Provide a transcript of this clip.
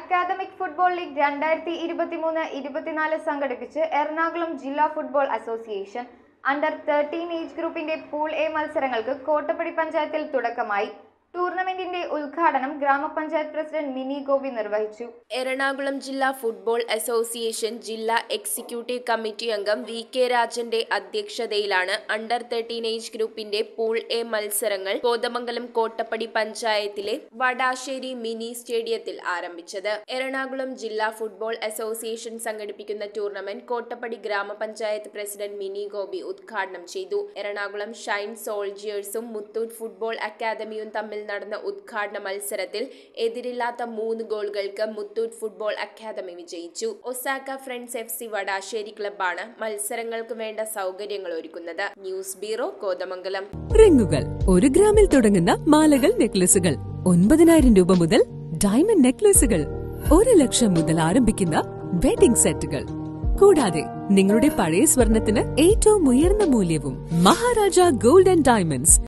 academic football league രണ്ടായിരത്തി ഇരുപത്തിമൂന്ന് ഇരുപത്തിനാല് സംഘടിപ്പിച്ച് എറണാകുളം ജില്ലാ football association under thirteen age ഗ്രൂപ്പിന്റെ പൂൾ എ മത്സരങ്ങൾക്ക് കോട്ടപ്പടി പഞ്ചായത്തിൽ തുടക്കമായി ടൂർണമെന്റിന്റെ ഉദ്ഘാടനം ഗ്രാമപഞ്ചായത്ത് പ്രസിഡന്റ് മിനി ഗോപി നിർവഹിച്ചു എറണാകുളം ജില്ലാ ഫുട്ബോൾ അസോസിയേഷൻ ജില്ലാ എക്സിക്യൂട്ടീവ് കമ്മിറ്റി അംഗം വി കെ രാജന്റെ അധ്യക്ഷതയിലാണ് അണ്ടർ തേർട്ടീൻ ഏജ് ഗ്രൂപ്പിന്റെ പൂൾ എ മത്സരങ്ങൾ കോതമംഗലം കോട്ടപ്പടി പഞ്ചായത്തിലെ വടാശ്ശേരി മിനി സ്റ്റേഡിയത്തിൽ ആരംഭിച്ചത് എറണാകുളം ജില്ലാ ഫുട്ബോൾ അസോസിയേഷൻ സംഘടിപ്പിക്കുന്ന ടൂർണമെന്റ് കോട്ടപ്പടി ഗ്രാമപഞ്ചായത്ത് പ്രസിഡന്റ് മിനി ഗോപി ഉദ്ഘാടനം ചെയ്തു എറണാകുളം ഷൈൻ സോൾജിയേഴ്സും മുത്തൂറ്റ് ഫുട്ബോൾ അക്കാദമിയും തമ്മിൽ നടന്ന ഉദ്ഘാടന മത്സരത്തിൽ എതിരില്ലാത്ത മൂന്ന് ഗോളുകൾക്ക് മുത്തൂറ്റ് ഫുട്ബോൾ അക്കാദമി വിജയിച്ചു Osaka friends F C Vadassery ക്ലബ്ബാണ് മത്സരങ്ങൾക്ക് വേണ്ട സൗകര്യങ്ങൾ ഒരുക്കുന്നത് ന്യൂസ് ബ്യൂറോ കോതമംഗലം റിങ്ങുകൾ ഒരു ഗ്രാമിൽ തുടങ്ങുന്ന മാലകൾ നെക്ലസുകൾ ഒൻപതിനായിരം രൂപ മുതൽ ഡയമണ്ട് നെക്ലസുകൾ ഒരു ലക്ഷം മുതൽ ആരംഭിക്കുന്ന വെഡിംഗ് സെറ്റുകൾ കൂടാതെ നിങ്ങളുടെ പഴയ സ്വർണത്തിന് ഏറ്റവും ഉയർന്ന മൂല്യവും മഹാരാജ ഗോൾഡ് ആൻഡ് ഡയമണ്ട്സ്